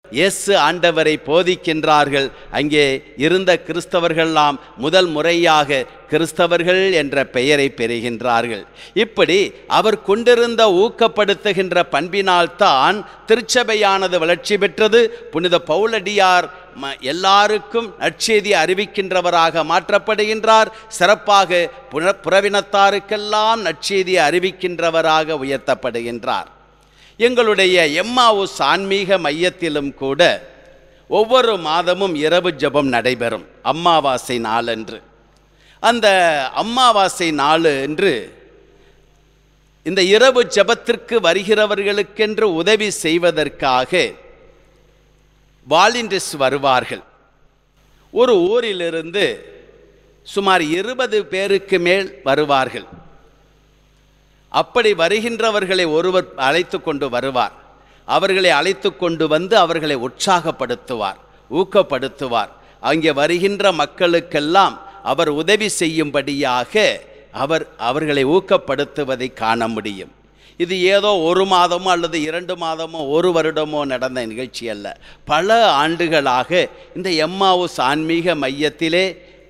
இயேசு ஆண்டவரை போதிக்கின்றார்கள் அங்கே இருந்த கிறிஸ்தவர்கள்லாம் முதல் முறையாக கிறிஸ்தவர்கள் என்ற பெயரை பெறுகின்றார்கள் இப்படி அவர் கொண்டிருந்த ஊக்கப்படுத்துகின்ற பண்பினால்தான் திருச்சபையானது வளர்ச்சி பெற்றது புனித பவுலடியார் ம எல்லாருக்கும் நற்செய்தி அறிவிக்கின்றவராக மாற்றப்படுகின்றார் சிறப்பாக புன புறவினத்தாருக்கெல்லாம் நற்செய்தி அறிவிக்கின்றவராக உயர்த்தப்படுகின்றார் எங்களுடைய எம்மாவுஸ் ஆன்மீக மையத்திலும் கூட ஒவ்வொரு மாதமும் இரவு ஜெபம் நடைபெறும் அம்மாவாசை நாளன்று அந்த அம்மாவாசை நாள் என்று இந்த இரவு ஜெபத்திற்கு வருகிறவர்களுக்கென்று உதவி செய்வதற்காக வாலிண்டர்ஸ் வருவார்கள் ஒரு ஊரிலிருந்து சுமார் இருபது பேருக்கு மேல் வருவார்கள் அப்படி வருகின்றவர்களை ஒருவர் அழைத்து கொண்டு வருவார் அவர்களை அழைத்து கொண்டு வந்து அவர்களை உற்சாகப்படுத்துவார் ஊக்கப்படுத்துவார் அங்கே வருகின்ற மக்களுக்கெல்லாம் அவர் உதவி செய்யும்படியாக அவர் அவர்களை ஊக்கப்படுத்துவதை காண முடியும் இது ஏதோ ஒரு மாதமோ அல்லது இரண்டு மாதமோ ஒரு வருடமோ நடந்த நிகழ்ச்சி அல்ல பல ஆண்டுகளாக இந்த எம்மாவுஸ் ஆன்மீக மையத்திலே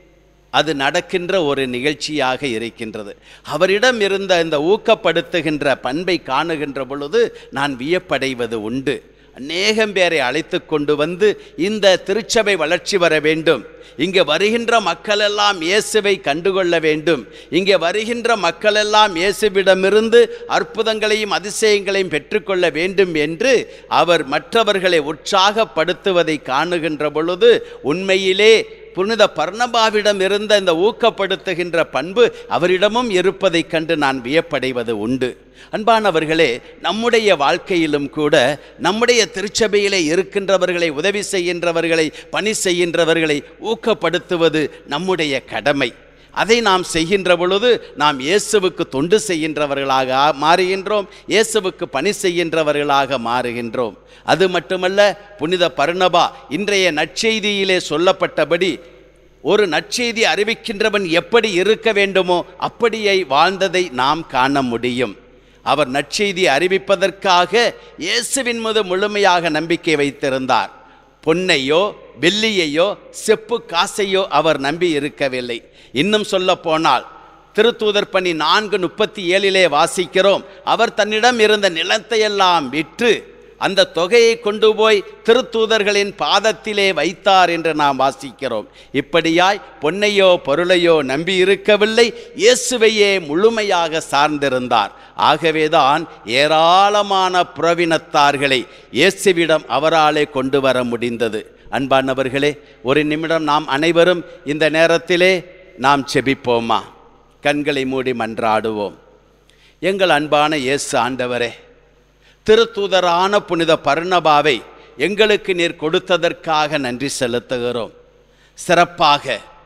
அது நடக்கின்ற ஒரு நிகழ்ச்சியாக இருக்கின்றது அவரிடம் இருந்த இந்த ஊக்கப்படுத்துகின்ற பண்பை காணுகின்ற பொழுது நான் வியப்படைவது உண்டு அநேகம் பேரை அழைத்து கொண்டு வந்து இந்த திருச்சபை வளர்ச்சி வர வேண்டும் இங்கே வருகின்ற மக்களெல்லாம் இயேசுவை கண்டுகொள்ள வேண்டும் இங்கே வருகின்ற மக்களெல்லாம் இயேசுவிடமிருந்து அற்புதங்களையும் அதிசயங்களையும் பெற்றுக்கொள்ள வேண்டும் என்று அவர் மற்றவர்களை உற்சாகப்படுத்துவதை காணுகின்ற பொழுது உண்மையிலே புனித பர்ணபாவிடம் இருந்த இந்த ஊக்கப்படுத்துகின்ற பண்பு அவரிடமும் இருப்பதைக் கண்டு நான் வியப்படைவது உண்டு அன்பானவர்களே நம்முடைய வாழ்க்கையிலும் கூட நம்முடைய திருச்சபையிலே இருக்கின்றவர்களை உதவி செய்கின்றவர்களை பணி செய்கின்றவர்களை ஊக்கப்படுத்துவது நம்முடைய கடமை அதை நாம் செய்கின்ற பொழுது நாம் இயேசுவுக்கு தொண்டு செய்கின்றவர்களாக மாறுகின்றோம் இயேசுவுக்கு பணி செய்கின்றவர்களாக மாறுகின்றோம் அது மட்டுமல்ல புனித பர்ணபா இன்றைய நற்செய்தியிலே சொல்லப்பட்டபடி ஒரு நற்செய்தி அறிவிக்கின்றவன் எப்படி இருக்க வேண்டுமோ அப்படியே வாழ்ந்ததை நாம் காண முடியும் அவர் நற்செய்தி அறிவிப்பதற்காக இயேசுவின் மீது முழுமையாக நம்பிக்கை வைத்திருந்தார் பொன்னையோ வெள்ளியையோ செப்பு காசையோ அவர் நம்பி இருக்கவில்லை இன்னும் சொல்ல போனால் திருத்தூதர் பணி நான்கு முப்பத்தி ஏழிலே வாசிக்கிறோம் அவர் தன்னிடம் இருந்த நிலத்தையெல்லாம் விற்று அந்த தொகையை கொண்டு போய் திருத்தூதர்களின் பாதத்திலே வைத்தார் என்று நாம் வாசிக்கிறோம் இப்படியாய் பொன்னையோ பொருளையோ நம்பி இருக்கவில்லை இயேசுவையே முழுமையாக சார்ந்திருந்தார் ஆகவேதான் ஏராளமான புறவினத்தார்களை இயேசுவிடம் அவராலே கொண்டு வர முடிந்தது அன்பானவர்களே ஒரு நிமிடம் நாம் அனைவரும் இந்த நேரத்திலே நாம் செபிப்போமா கண்களை மூடி மன்றாடுவோம் எங்கள் அன்பான இயேசு ஆண்டவரே திருத்தூதரான புனித பர்ணபாவை எங்களுக்கு நீர் கொடுத்ததற்காக நன்றி செலுத்துகிறோம் சிறப்பாக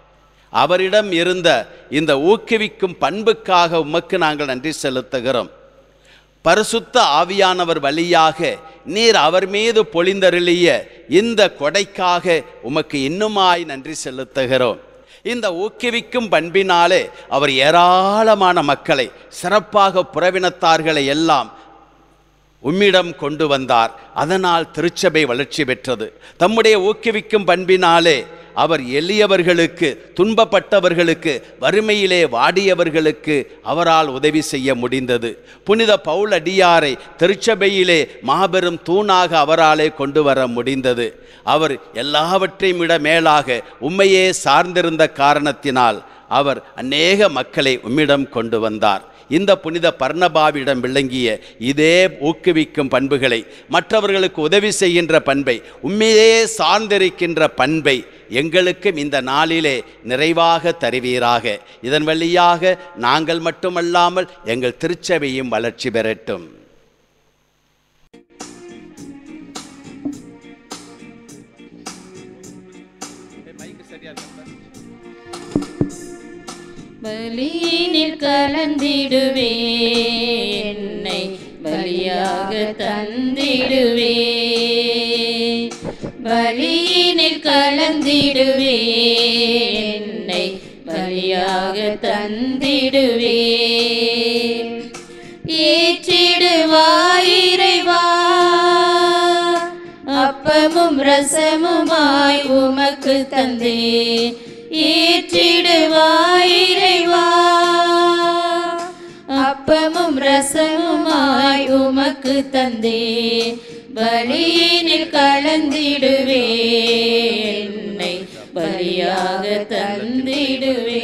அவரிடம் இருந்த இந்த ஊக்குவிக்கும் பண்புக்காக உமக்கு நாங்கள் நன்றி செலுத்துகிறோம் பரிசுத்த ஆவியானவர் வழியாக நீர் அவர் மீது பொழிந்தருளிய இந்த கொடைக்காக உமக்கு இன்னுமாய் நன்றி செலுத்துகிறோம் இந்த ஊக்குவிக்கும் பண்பினாலே அவர் ஏராளமான மக்களை சிறப்பாக புறவினத்தார்களை எல்லாம் உம்மிடம் கொண்டு வந்தார் அதனால் திருச்சபை வளர்ச்சி பெற்றது தம்முடைய ஊக்குவிக்கும் பண்பினாலே அவர் எளியவர்களுக்கு துன்பப்பட்டவர்களுக்கு வறுமையிலே வாடியவர்களுக்கு அவரால் உதவி செய்ய முடிந்தது புனித பவுல் அடியாரை திருச்சபையிலே மாபெரும் தூணாக அவராலே கொண்டு வர முடிந்தது அவர் எல்லாவற்றையும் விட மேலாக உண்மையே சார்ந்திருந்த காரணத்தினால் அவர் அநேக மக்களை உம்மிடம் கொண்டு வந்தார் இந்த புனித பர்ணபாவிடம் விளங்கிய இதே ஊக்குவிக்கும் பண்புகளை மற்றவர்களுக்கு உதவி செய்கின்ற பண்பை உண்மையே சார்ந்திருக்கின்ற பண்பை எங்களுக்கும் இந்த நாளிலே நிறைவாக தருவீராக இதன் வழியாக நாங்கள் மட்டுமல்லாமல் எங்கள் திருச்சபையும் வளர்ச்சி பெறட்டும் பலியினில் கலந்திடுவே என்னை பலியாக தந்திடுவே பலியினில் கலந்திடுவே என்னை பலியாக தந்திடுவே ஏற்றிடுவாயிரைவா அப்பமும் அப்பமும் ரசமுமாய் உமக்கு தந்தே ஏற்றிடுவாய் இறைவா அப்பமும் ரசமுமாய் உமக்கு தந்தே பலியினில் கலந்திடுவே என்னை பலியாக தந்திடுவே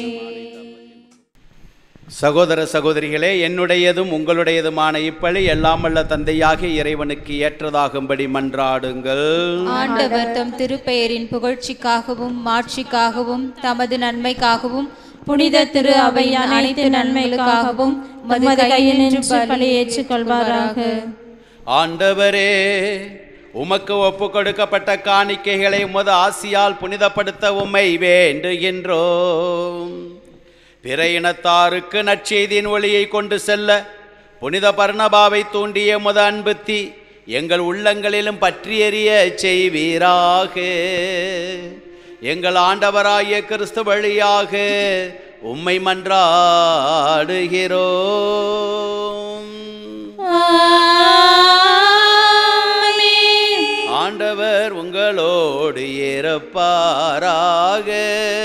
சகோதர சகோதரிகளே என்னுடையதும் உங்களுடையதுமான இப்பழி எல்லாம் வல்ல தந்தையாகிய இறைவனுக்கு ஏற்றதாகும்படி மன்றாடுங்கள் ஆண்டவர் தம் திருப்பெயரின் புகழ்ச்சிக்காகவும் மாட்சிக்காகவும் தமது நன்மைக்காகவும் புனித திரு அவையான் அனைத்து நன்மைகளுக்காகவும் மது கையில் நின்று பலி ஏற்றுக்கொள்வாராக ஆண்டவரே உமக்கு ஒப்பு கொடுக்கப்பட்ட காணிக்கைகளை உமது ஆசியால் புனிதப்படுத்த உம்மை வேண்டுகின்றோம் பிற இனத்தாருக்கு நற்செய்தியின் ஒளியை கொண்டு செல்ல புனித பர்ணபாவை தூண்டிய முத அன்புத்தி எங்கள் உள்ளங்களிலும் பற்றி எறிய செய்வீராக எங்கள் ஆண்டவராகிய கிறிஸ்து வழியாக உம்மை மன்றாடுகிறோம் ஆண்டவர் உங்களோடு இருப்பாராக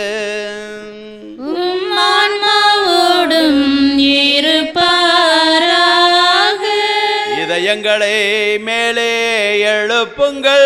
உம்மான்மாவோடும் இருப்பாராக இதயங்களை மேலே எழுப்புங்கள்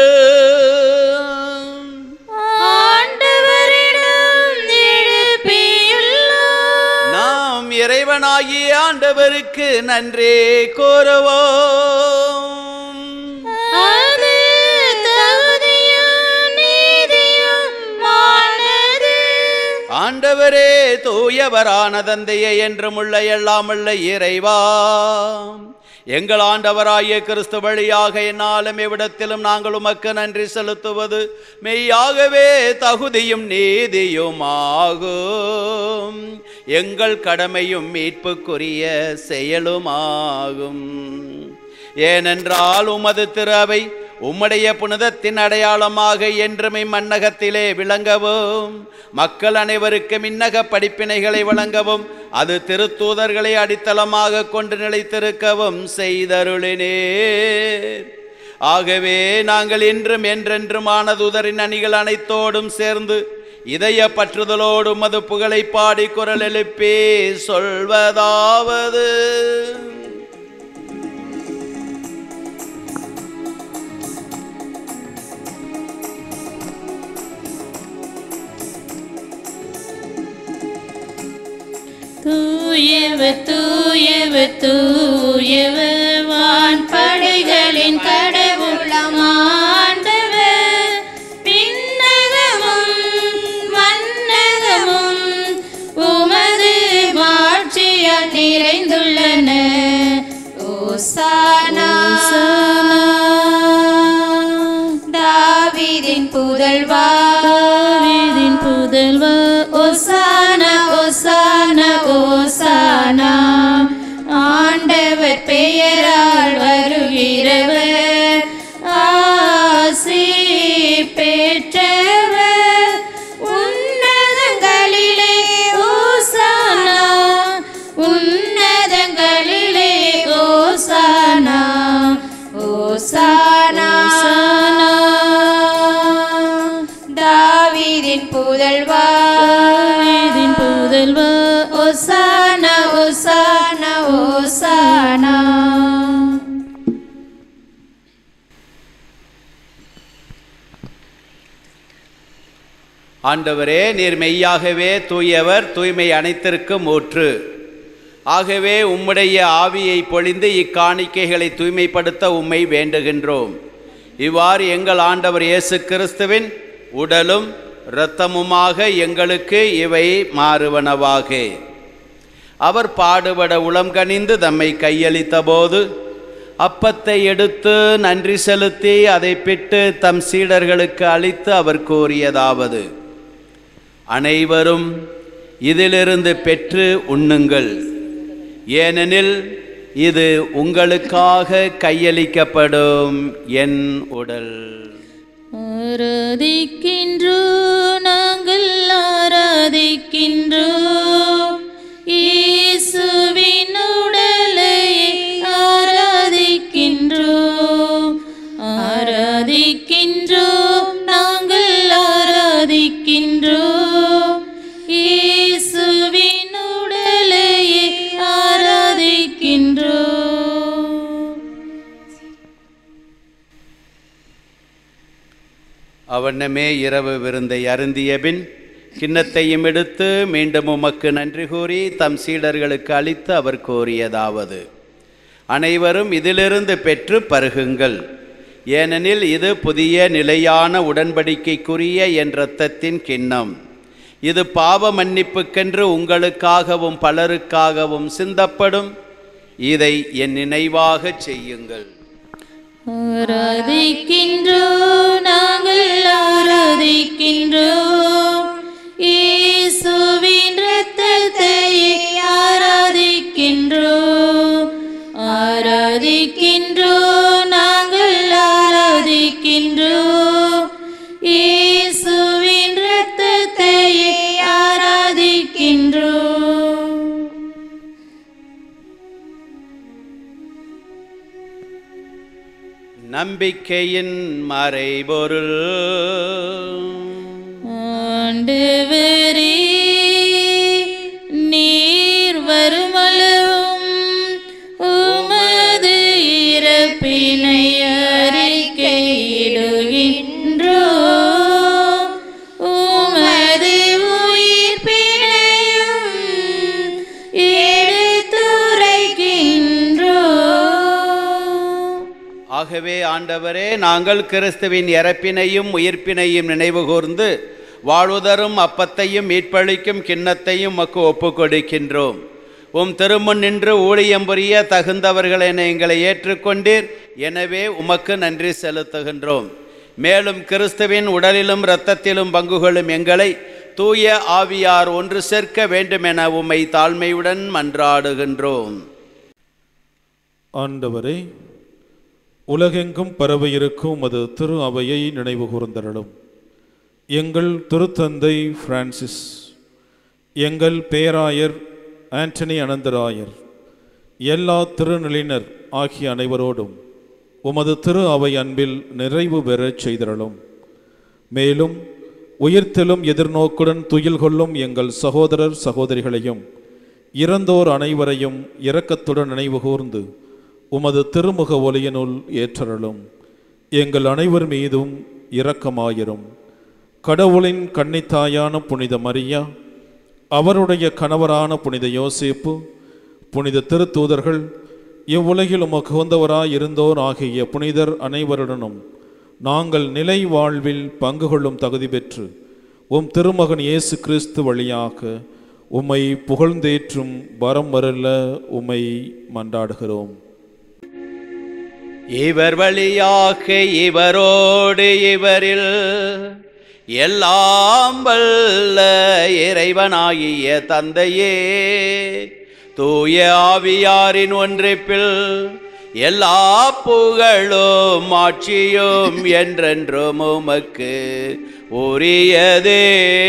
ஆண்டவரிடம் எழுப்பியுள்ளோம் நாம் இறைவனாகிய ஆண்டவருக்கு நன்றி கூறுவோம் அது தகுதியும் நீதியுமானது. ஆண்டவரே தூயவரான தந்தையே என்றுமுள்ள எல்லாமுள்ள இறைவா எங்கள் ஆண்டவராகிய கிறிஸ்து வழியாக என்னாலும் எவ்விடத்திலும் நாங்கள் உமக்கு நன்றி செலுத்துவது மெய்யாகவே தகுதியும் நீதியுமாகும் எங்கள் கடமையும் மீட்புக்குரிய செயலுமாகும் ஏனென்றால் உமது திரு அவை உம்முடைய புனிதத்தின் அடையாளமாக என்றும் மன்னகத்திலே விளங்கவும் மக்கள் அனைவருக்கும் இன்னக படிப்பினைகளை வழங்கவும் அது திருத்தூதர்களை அடித்தளமாக கொண்டு நிலைத்திருக்கவும் செய்தருளினேர் ஆகவே நாங்கள் இன்றும் என்றென்றும் ஆனதுதரின் அணிகள் அனைத்தோடும் சேர்ந்து இதய பற்றுதலோடு மது புகழை பாடி குரல் எழுப்பி சொல்வதாவது தூயவர் தூயவர் தூயவர் வான் படைகளின் கடவுளம் ஆண்டவர் விண்ணகமும் மன்னகமும் உமது மாட்சியால் நிறைந்துள்ளன ஓசானா தாவீதின் புதல்வா தாவீதின் புதல்வா ஓசானா ஓசானா ஓசானா ஆண்டவர் பெயரால் வருகிறவர் ஆசி பெற்றவர் உன்னதங்களிலே ஓசானா உன்னதங்களிலே ஓசானா ஓசானா தாவீதின் புதல்வா தாவீதின் புதல்வா ஓசானா ஓசானா ஓசானா ஆண்டவரே நீர் மெய்யாகவே தூயவர் தூய்மை அனைத்திற்கும் ஊற்று ஆகவே உம்முடைய ஆவியை பொழிந்து இக்காணிக்கைகளை தூய்மைப்படுத்த உம்மை வேண்டுகின்றோம் இவ்வாறு எங்கள் ஆண்டவர் இயேசு கிறிஸ்துவின் உடலும் இரத்தமுமாக எங்களுக்கு இவை மாறுவனவாக அவர் பாடுபட உளம் கனிந்து தம்மை கையளித்தபோது அப்பத்தை எடுத்து நன்றி செலுத்தி அதை பிட்டு தம் சீடர்களுக்கு அளித்து அவர் கூறியதாவது அனைவரும் இதிலிருந்து பெற்று உண்ணுங்கள் ஏனெனில் இது உங்களுக்காக கையளிக்கப்படும் என் உடல் ஆராதிக்கின்றோ நாங்கள் ஆராதிக்கின்றோம் இயேசுவின் உடலை ஆராதிக்கின்றோம் ஆராதிக்கின்றோம் அவண்ணமே இரவு விருந்தை அருந்திய பின் கிண்ணத்தையும் எடுத்து மீண்டும் உமக்கு நன்றி கூறி தம் சீடர்களுக்கு அளித்து அவர் கோரியதாவது அனைவரும் இதிலிருந்து பெற்று பருகுங்கள் ஏனெனில் இது புதிய நிலையான உடன்படிக்கைக்குரிய என் இரத்தத்தின் கிண்ணம் இது பாவ மன்னிப்புக்கென்று உங்களுக்காகவும் பலருக்காகவும் சிந்தப்படும் இதை என் நினைவாகச் செய்யுங்கள் ஆராதிக்கின்றோம் நாங்கள் ஆராதிக்கின்றோம் இயேசுவின் இரத்தத்தை ஆராதிக்கின்றோம் ஆராதிக்கின்றோம் நாங்கள் ஆராதிக்கின்றோம் இயேசுவின் இரத்தத்தை ஆராதிக்கின்றோம் நம்பிக்கையின் மறைபொருள் ஆண்டவரே நீர் வருமளவும் உமது இறப்பினை அறிக்கையிடுகின்றோ உமது உயிர்ப்பினையும் எடுத்துரைக்கின்றோ ஆகவே ஆண்டவரே நாங்கள் கிறிஸ்துவின் இறப்பினையும் உயிர்ப்பினையும் நினைவு கூர்ந்து வாழ்வுதரும் அப்பத்தையும் மீட்பளிக்கும் கிண்ணத்தையும் மக்கு ஒப்புக் கொடுக்கின்றோம் உம் திருமுன் நின்று ஊழியம் புரிய தகுந்தவர்கள் என எங்களை ஏற்றுக்கொண்டீர் எனவே உமக்கு நன்றி செலுத்துகின்றோம் மேலும் கிறிஸ்துவின் உடலிலும் இரத்தத்திலும் பங்கு கொள்ளும் எங்களை தூய ஆவியார் ஒன்று சேர்க்க வேண்டுமென உம்மை தாழ்மையுடன் மன்றாடுகின்றோம் ஆண்டவரே உலகெங்கும் பரவி இருக்கும் அது திரு அவையை நினைவு கூர்ந்தருளும் எங்கள் திருத்தந்தை பிரான்சிஸ் எங்கள் பேராயர் ஆண்டனி அனந்தராயர் எல்லா திருநிலையினர் ஆகிய அனைவரோடும் உமது திரு அவை அன்பில் நிறைவு பெறச் செய்தருளும் மேலும் உயிர்த்தெழும் எதிர்நோக்குடன் துயில் கொள்ளும் எங்கள் சகோதரர் சகோதரிகளையும் இறந்தோர் அனைவரையும் இரக்கத்துடன் நினைவு கூர்ந்து உமது திருமுக ஒளியினுள் ஏற்றருளும் எங்கள் அனைவர் மீதும் இரக்கமாயிரும் கடவுளின் கன்னித்தாயான புனித மரியா அவருடைய கணவரான புனித யோசேப்பு புனித திருத்தூதர்கள் இவ்வுலகில் உமக்கு உகந்தவராய் இருந்தோர் ஆகிய புனிதர் அனைவருடனும் நாங்கள் நிலை வாழ்வில் பங்கு கொள்ளும் தகுதி பெற்று உம் திருமகன் இயேசு கிறிஸ்து வழியாக உம்மை புகழ்ந்தேற்றும் வரம் வரல உம்மை மன்றாடுகிறோம் இவர் வழியாக இவரோடு இவரில் எல்லாம் வல்ல இறைவனாகிய தந்தையே தூய ஆவியாரின் ஒன்றிப்பில் எல்லா புகழும் ஆட்சியும் என்றென்றும் உமக்கு உரியதே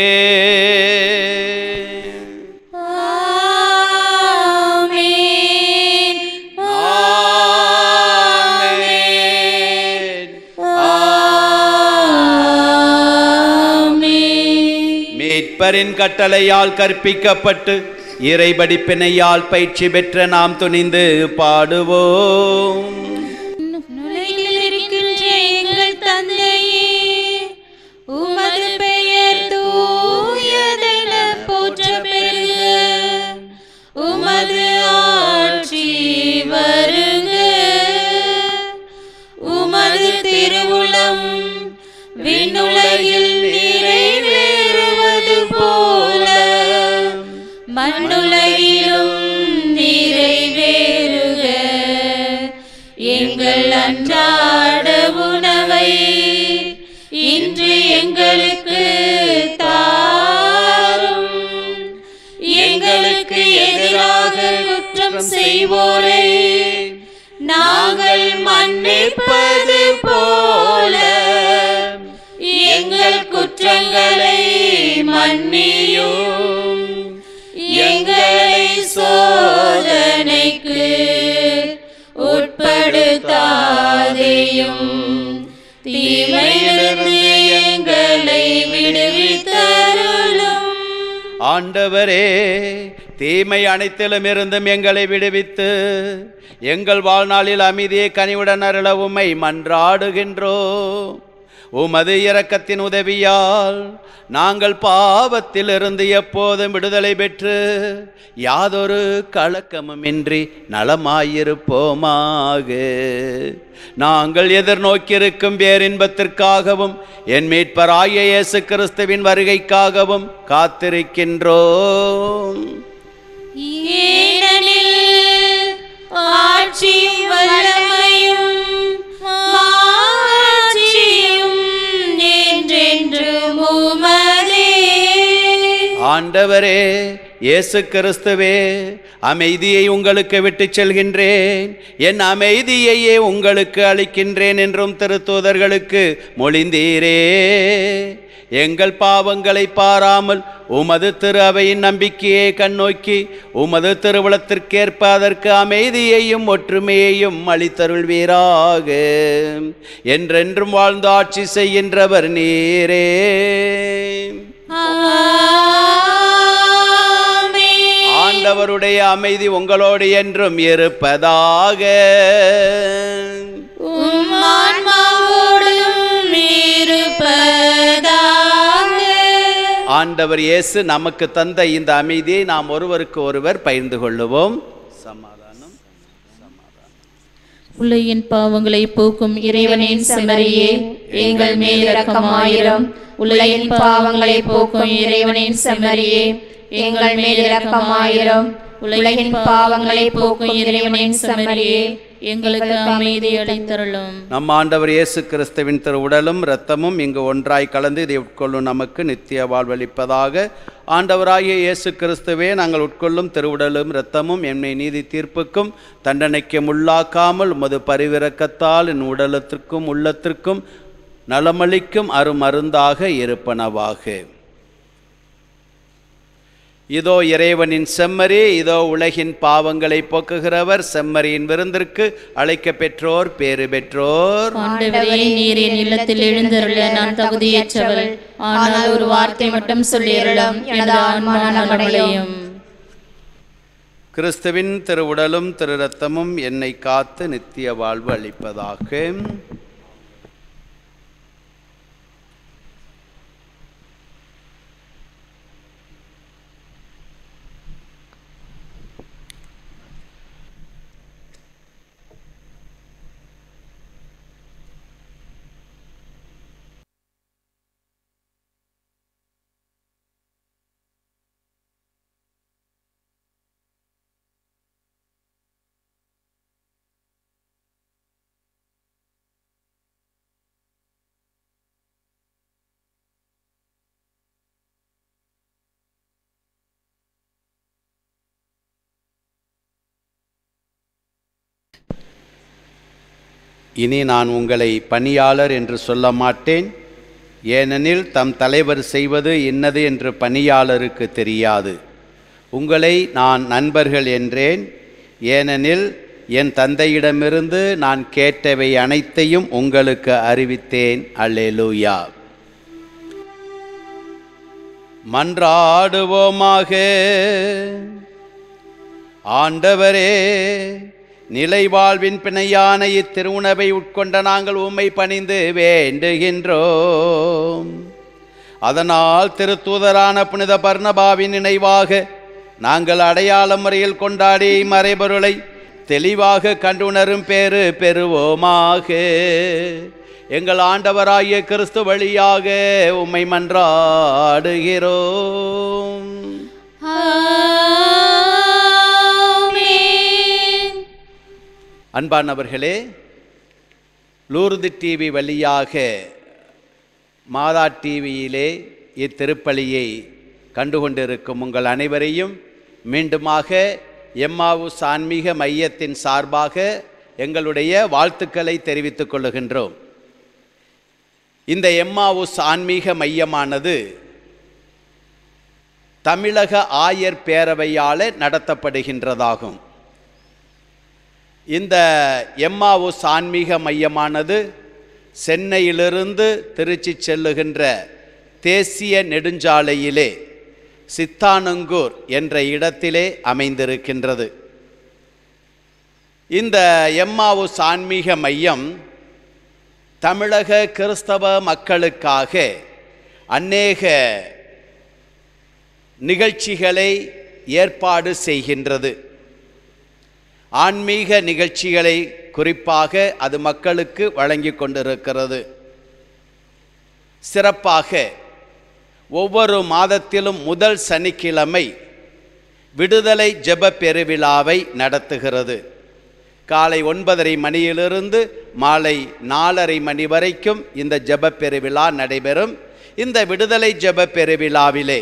ஆமென் ஆமென். ஆமென் மீட்பரின் கட்டளையால் கற்பிக்கப்பட்டு இறைபடிப்பினையால் பயிற்சி பெற்ற நாம் துணிந்து பாடுவோம் உலகில் இருக்கின்ற எங்கள் தந்தையே உமது பெயர் தூயதென போற்ற பெறுக உமது ஆட்சி வருக உமது திருவுளம் விண்ணுலகில் நிறைவேறுவது போல மண்ணுலகிலும் நிறைவேறுக எங்கள் அன்றாட உணவை இன்று எங்களுக்கு தாரும் எங்களுக்கு எதிராக குற்றம் செய்வோரை நாங்கள் மன்னிப்பது போல எங்கள் குற்றங்களை மன்னியும் எங்களை சோதனைக்கு உட்படுத்தாதேயும் தீமையிலிருந்து எங்களை விடுவித்தருளும் ஆண்டவரே தீமை அனைத்திலும் இருந்தும் எங்களை விடுவித்து எங்கள் வாழ்நாளில் அமைதியை கனிவுடன் அருள உம்மை மன்றாடுகின்றோம் உமது இரக்கத்தின் உதவியால் நாங்கள் பாவத்திலிருந்து எப்போதும் விடுதலை பெற்று யாதொரு கலக்கமுமின்றி நலமாயிருப்போமாக நாங்கள் எதிர்நோக்கியிருக்கும் பேரின்பத்திற்காகவும் என் மீட்பராகிய இயேசு கிறிஸ்துவின் வருகைக்காகவும் காத்திருக்கின்றோம் ஏனெனில் ஆட்சியும் வல்லமையும் மாட்சியும் என்றென்றும் உமதே ஆண்டவரே இயேசு கிறிஸ்துவே அமைதியை உங்களுக்கு விட்டுச் செல்கின்றேன் என் அமைதியையே உங்களுக்கு அளிக்கின்றேன் என்றும் திருத்தூதர்களுக்கு மொழிந்தீரே எங்கள் பாவங்களை பாராமல் உமது திரு அவையின் நம்பிக்கையை கண்ணோக்கி உமது திருவுளத்திற்கேற்ப அதற்கு அமைதியையும் ஒற்றுமையையும் அளித்தருள்வீராக என்றென்றும் வாழ்ந்து ஆட்சி செய்கின்றவர் நீரே ஆமென். ஆண்டவருடைய அமைதி உங்களோடு என்றும் இருப்பதாக உம் ஆன்மாவோடும் இருப்பதாக ஆண்டவர் இயேசு நமக்கு தந்த இந்த அமைதியை நாம் ஒருவருக்கு ஒருவர் பகிர்ந்து கொள்ளுவோம் சமாதானம் உலகின் பாவங்களை போக்கும் இறைவனின் செம்மறியே எங்கள் மேல் இரக்கமாயிரம் உலகின் பாவங்களை போக்கும் இறைவனின் செம்மறியே எங்கள் மேல் இரக்கமாயிரம் உலகின் பாவங்களை போக்கும் இறைவனின் செம்மறியே எங்களுக்கு அமைதி அளித்தருளும் நம் ஆண்டவர் இயேசு கிறிஸ்துவின் திரு உடலும் இரத்தமும் இங்கு ஒன்றாய் கலந்து இதை உட்கொள்ளும் நமக்கு நித்திய வாழ்வளிப்பதாக ஆண்டவராகிய இயேசு கிறிஸ்துவே நாங்கள் உட்கொள்ளும் திருவுடலும் இரத்தமும் என்னை நீதி தீர்ப்புக்கும் தண்டனைக்கு உள்ளாக்காமல் உமது பரிவிரக்கத்தால் என் உடலத்திற்கும் உள்ளத்திற்கும் நலமளிக்கும் அருமருந்தாக இருப்பனவாக இதோ இறைவனின் செம்மறி இதோ உலகின் பாவங்களை போக்குகிறவர் செம்மறியின் விருந்திற்கு அழைக்க பெற்றோர் பேறு பெற்றோர் ஆண்டவரே நீர் என் இல்லத்தில் எழுந்தருள நான் தகுதியற்றவள் ஆனால் ஒரு வார்த்தை மட்டும் சொல்லியருளும் எனது ஆன்மா நலமடையும் கிறிஸ்துவின் திருவுடலும் திரு ரத்தமும் என்னை காத்து நித்திய வாழ்வு அளிப்பதாக இனி நான் உங்களை பணியாளர் என்று சொல்ல மாட்டேன் ஏனெனில் தம் தலைவர் செய்வது இன்னது என்று பணியாளருக்கு தெரியாது உங்களை நான் நண்பர்கள் என்றேன் ஏனெனில் என் தந்தையிடமிருந்து நான் கேட்டவை அனைத்தையும் உங்களுக்கு அறிவித்தேன் அல்லேலூயா மன்றாடுவோமாக ஆண்டவரே நிலை வாழ்வின் பிணையான இத்திருவுணவை உட்கொண்ட நாங்கள் உம்மை பணிந்து வேண்டுகின்றோம் அதனால் திருத்தூதரான புனித பர்ணபாவின் நினைவாக நாங்கள் அடையாள முறையில் கொண்டாடி மறைபொருளை தெளிவாக கண்டுணரும் பேறு பெறுவோமாக எங்கள் ஆண்டவராகிய கிறிஸ்து வழியாக உம்மை மன்றாடுகிறோம் ஆமென். அன்பானவர்களே லூர்து டிவி வழியாக மாதா டிவியிலே இத்திருப்பலியை கண்டுகொண்டிருக்கும் உங்கள் அனைவரையும் மீண்டுமாக எம்மாவுஸ் ஆன்மீக மையத்தின் சார்பாக எங்களுடைய வாழ்த்துக்களை தெரிவித்துக் கொள்ளுகின்றோம் இந்த எம்மாவுஸ் ஆன்மீக மையமானது தமிழக ஆயர் பேரவையால் நடத்தப்படுகின்றதாகும் இந்த எம்மாவுஸ் ஆன்மீக மையமானது சென்னையிலிருந்து திருச்சி செல்லுகின்ற தேசிய நெடுஞ்சாலையிலே சித்தானங்கூர் என்ற இடத்திலே அமைந்திருக்கின்றது இந்த எம்மாவுஸ் ஆன்மீக மையம் தமிழக கிறிஸ்தவ மக்களுக்காக அநேக நிகழ்ச்சிகளை ஏற்பாடு செய்கின்றது ஆன்மீக நிகழ்ச்சிகளை குறிப்பாக அது மக்களுக்கு வழங்கி கொண்டிருக்கிறது சிறப்பாக ஒவ்வொரு மாதத்திலும் முதல் சனிக்கிழமை விடுதலை ஜெப பெருவிழாவை நடத்துகிறது காலை ஒன்பதரை மணியிலிருந்து மாலை நாலரை மணி வரைக்கும் இந்த ஜெப பெருவிழா நடைபெறும் இந்த விடுதலை ஜெப பெருவிழாவிலே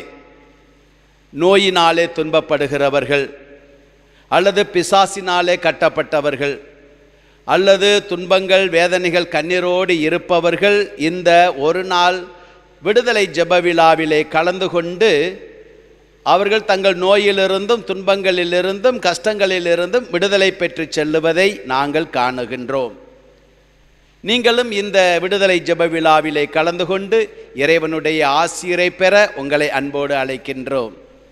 நோயினாலே துன்பப்படுகிறவர்கள் அல்லது பிசாசினாலே கட்டப்பட்டவர்கள் அல்லது துன்பங்கள் வேதனைகள் கண்ணீரோடு இருப்பவர்கள் இந்த ஒரு நாள் விடுதலை ஜெப விழாவிலே கலந்து கொண்டு அவர்கள் தங்கள் நோயிலிருந்தும் துன்பங்களிலிருந்தும் கஷ்டங்களிலிருந்தும் விடுதலை பெற்று செல்லுவதை நாங்கள் காணுகின்றோம் நீங்களும் இந்த விடுதலை ஜெப விழாவிலே கலந்து கொண்டு இறைவனுடைய ஆசிரை பெற உங்களை அன்போடு அழைக்கின்றோம்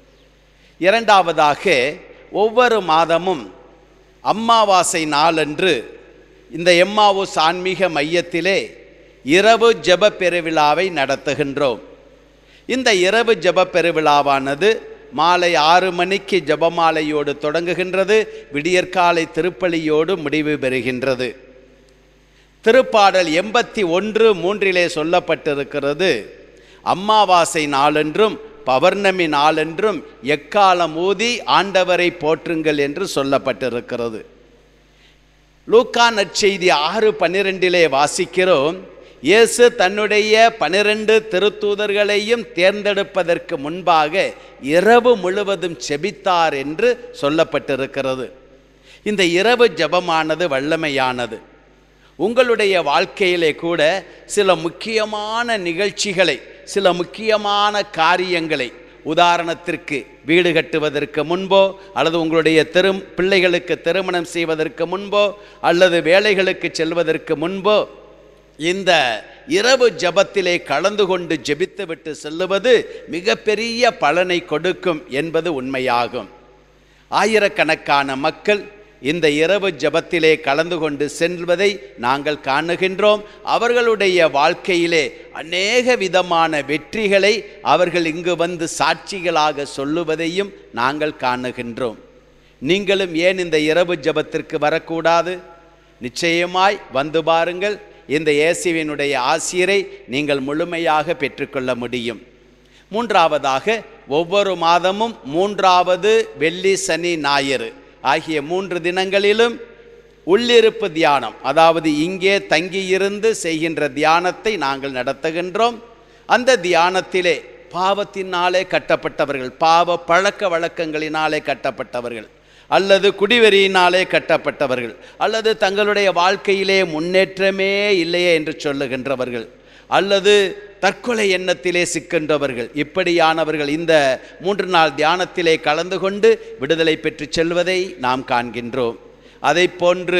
இரண்டாவதாக ஒவ்வொரு மாதமும் அம்மாவாசை நாளன்று இந்த எம்மாவூஸ் ஆன்மீக மையத்திலே இரவு ஜெப பெருவிழாவை நடத்துகின்றோம் இந்த இரவு ஜெப பெருவிழாவானது மாலை ஆறு மணிக்கு ஜெபமாலையோடு தொடங்குகின்றது விடியற்காலை திருப்பலியோடு முடிவு பெறுகின்றது திருப்பாடல் எண்பத்தி ஒன்று மூன்றிலே சொல்லப்பட்டிருக்கிறது அம்மாவாசை நாளென்றும் பௌர்ணமி நாளென்றும் எக்காலம் ஊதி ஆண்டவரை போற்றுங்கள் என்று சொல்லப்பட்டிருக்கிறது லூக்கா நற்செய்தி ஆறு பன்னிரெண்டிலே வாசிக்கிறோம் இயேசு தன்னுடைய பனிரெண்டு திருத்தூதர்களையும் தேர்ந்தெடுப்பதற்கு முன்பாக இரவு முழுவதும் செபித்தார் என்று சொல்லப்பட்டிருக்கிறது இந்த இரவு ஜெபமானது வல்லமையானது உங்களுடைய வாழ்க்கையிலே கூட சில முக்கியமான நிகழ்ச்சிகளை சில முக்கியமான காரியங்களை உதாரணத்திற்கு வீடு கட்டுவதற்கு முன்போ அல்லது உங்களுடைய திரு பிள்ளைகளுக்கு திருமணம் செய்வதற்கு முன்போ அல்லது வேலைகளுக்கு செல்வதற்கு முன்போ இந்த இரவு ஜபத்திலே கலந்து கொண்டு ஜெபித்துவிட்டு செல்லுவது மிகப்பெரிய பலனை கொடுக்கும் என்பது உண்மையாகும் ஆயிரக்கணக்கான மக்கள் இந்த இரவு ஜபத்திலே கலந்து கொண்டு செல்வதை நாங்கள் காணுகின்றோம் அவர்களுடைய வாழ்க்கையிலே அநேக விதமான வெற்றிகளை அவர்கள் இங்கு வந்து சாட்சிகளாக சொல்லுவதையும் நாங்கள் காணுகின்றோம் நீங்களும் ஏன் இந்த இரவு ஜபத்திற்கு வரக்கூடாது நிச்சயமாய் வந்து பாருங்கள் இந்த இயேசுவினுடைய ஆசிரியரை நீங்கள் முழுமையாக பெற்றுக்கொள்ள முடியும் மூன்றாவதாக ஒவ்வொரு மாதமும் மூன்றாவது வெள்ளி சனி ஞாயிறு ஆகிய மூன்று தினங்களிலும் உள்ளிருப்பு தியானம் அதாவது இங்கே தங்கியிருந்து செய்கின்ற தியானத்தை நாங்கள் நடத்துகின்றோம் அந்த தியானத்திலே பாவத்தினாலே கட்டப்பட்டவர்கள் பாவ பழக்க வழக்கங்களினாலே கட்டப்பட்டவர்கள் அல்லது குடிவெறியினாலே கட்டப்பட்டவர்கள் அல்லது தங்களுடைய வாழ்க்கையிலே முன்னேற்றமே இல்லையே என்று சொல்லுகின்றவர்கள் அல்லது தற்கொலை எண்ணத்திலே சிக்கின்றவர்கள் இப்படியானவர்கள் இந்த மூன்று நாள் தியானத்திலே கலந்து கொண்டு விடுதலை பெற்று செல்வதை நாம் காண்கின்றோம் அதை போன்று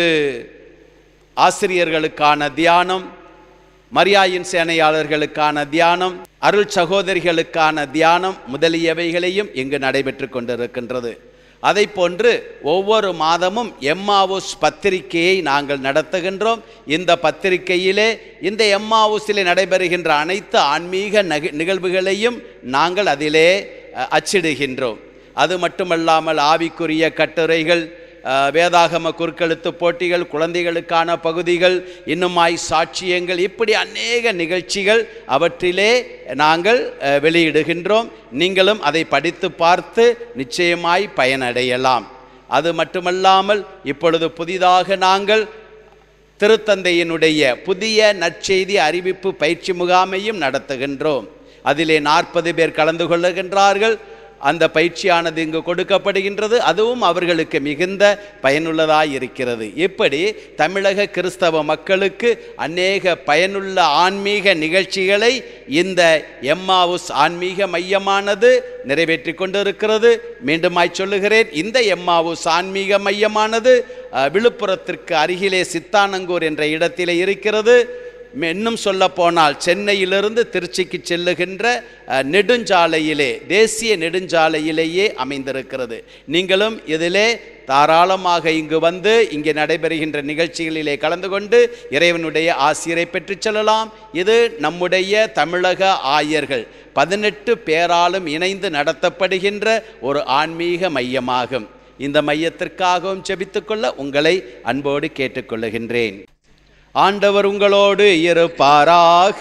ஆசிரியர்களுக்கான தியானம் மரியாயின் சேனையாளர்களுக்கான தியானம் அருள் சகோதரிகளுக்கான தியானம் முதலியவைகளையும் இங்கு நடைபெற்று கொண்டிருக்கின்றது அதை போன்று ஒவ்வொரு மாதமும் எம்மாவுஸ் பத்திரிகையை நாங்கள் நடத்துகின்றோம் இந்த பத்திரிகையிலே இந்த எம்மாவுஸிலே நடைபெறுகின்ற அனைத்து ஆன்மீக நகி நிகழ்வுகளையும் நாங்கள் அதிலே அஹ், அச்சிடுகின்றோம் அது மட்டுமல்லாமல் ஆவிக்குரிய கட்டுரைகள் அஹ், வேதாகம குறுக்கெழுத்து போட்டிகள் குழந்தைகளுக்கான பகுதிகள் இன்னுமாய் சாட்சியங்கள் இப்படி அநேக நிகழ்ச்சிகள் அவற்றிலே நாங்கள் அஹ், வெளியிடுகின்றோம் நீங்களும் அதை படித்து பார்த்து நிச்சயமாய் பயனடையலாம் அது மட்டுமல்லாமல் இப்பொழுது புதிதாக நாங்கள் திருத்தந்தையினுடைய புதிய நற்செய்தி அறிவிப்பு பயிற்சி முகாமையும் நடத்துகின்றோம் அதிலே நாற்பது பேர் கலந்து கொள்ளுகின்றார்கள் அந்த பயிற்சியானது இங்கு கொடுக்கப்படுகின்றது அதுவும் அவர்களுக்கு மிகுந்த பயனுள்ளதாய் இருக்கிறது இப்படி தமிழக கிறிஸ்தவ மக்களுக்கு அநேக பயனுள்ள ஆன்மீக நிகழ்ச்சிகளை இந்த எம்மாவுஸ் ஆன்மீக மையமானது நிறைவேற்றி கொண்டிருக்கிறது மீண்டுமாய் சொல்லுகிறேன் இந்த எம்மாவுஸ் ஆன்மீக மையமானது அஹ், விழுப்புரத்திற்கு அருகிலே சித்தானங்கூர் என்ற இடத்திலே இருக்கிறது மே- இன்னும் சொல்ல போனால் சென்னையிலிருந்து திருச்சிக்கு செல்லுகின்ற அஹ், நெடுஞ்சாலையிலே தேசிய நெடுஞ்சாலையிலேயே அமைந்திருக்கிறது நீங்களும் இதிலே தாராளமாக இங்கு வந்து இங்கே நடைபெறுகின்ற நிகழ்ச்சிகளிலே கலந்து கொண்டு இறைவனுடைய ஆசிரியரை பெற்றுச் செல்லலாம் இது நம்முடைய தமிழக ஆயர்கள் பதினெட்டு பேராலும் இணைந்து நடத்தப்படுகின்ற ஒரு ஆன்மீக மையமாகும் இந்த மையத்திற்காகவும் செபித்துக்கொள்ள உங்களை அன்போடு கேட்டுக்கொள்ளுகின்றேன் ஆண்டவர் உங்களோடு இருப்பாராக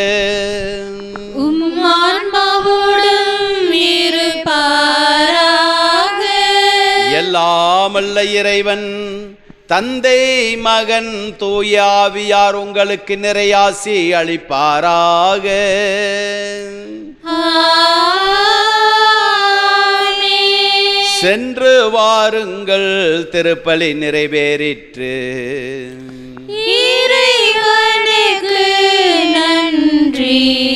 உம்மான்மாவோடும் இருப்பாராக எல்லாமல்ல இறைவன் தந்தை மகன் தூயாவியார் உங்களுக்கு நிறையாசி அளிப்பாராக ஆமென். சென்று வாருங்கள் திருப்பலி நிறைவேறிற்று இறைவனுக்கு நன்றி